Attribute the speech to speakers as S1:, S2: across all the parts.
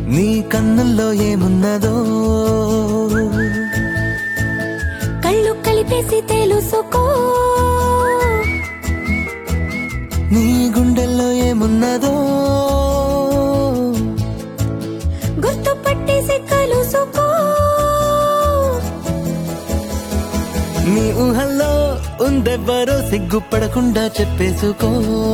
S1: నీ కన్నుల్లో ఏమున్నదో
S2: కళ్ళు కలిపేసి తెలుసుకో
S1: నీ గుండెల్లో ఏమున్నదో
S2: గుర్తు పట్టేసి కలుసుకో
S1: నీ ఊహల్లో ఉందెవ్వరో సిగ్గుపడకుండా చెప్పేసుకో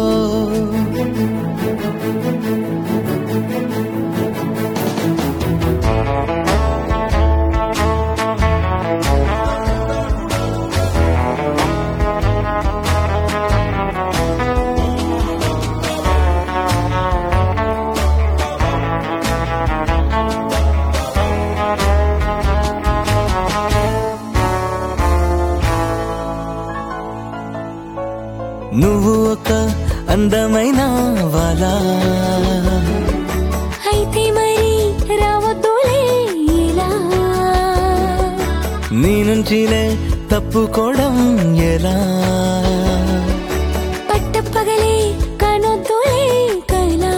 S1: నువ్వు ఒక అందమైన వాలా
S2: అయితే మరి రావద్దులే ఇలా
S1: నీ నుంచినే తప్పుకోవడం ఎలా
S2: పట్టపగలే కనొద్దులే కలా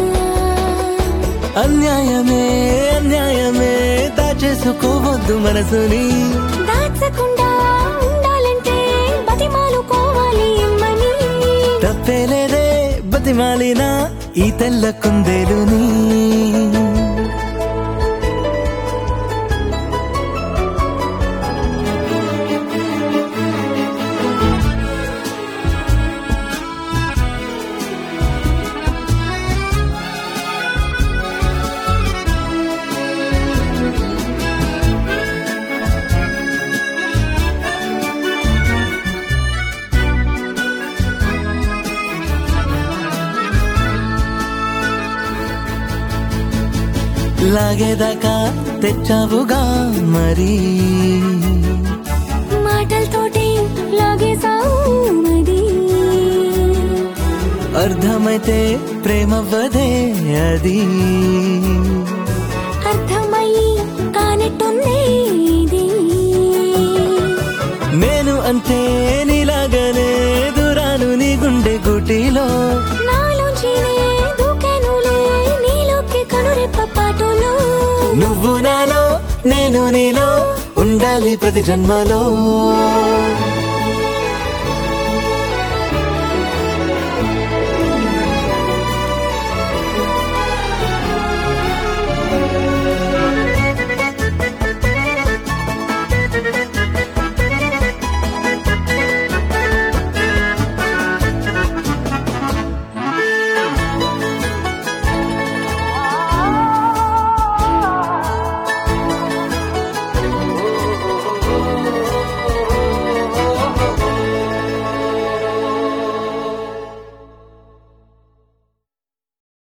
S1: అన్యాయమే అన్యాయమే దాచేసుకోవద్దు మనసుని
S2: దాచకుండా ఉండాలంటే బతిమాలుకోవాలి ఇమ్మని
S1: తప్పేలేదే బతిమాలిన ఈ తెల్ల కుందేలుని లాగేదాకా తెచ్చావుగా మరి
S2: మాటలతోటి లాగేసావు మది
S1: అర్థమైతే ప్రేమవ్వదే అది
S2: అర్థమయ్యి కానట్టుంది ఇది
S1: నేను అంతే నీలాగనే దూరాను నీ గుండె గుటిలో
S2: నాలోంచినే దూకానులే నీలోకి కనురెప్ప పాటులో
S1: నువ్వు నాలో నేను నీలో ఉండాలి ప్రతి జన్మలో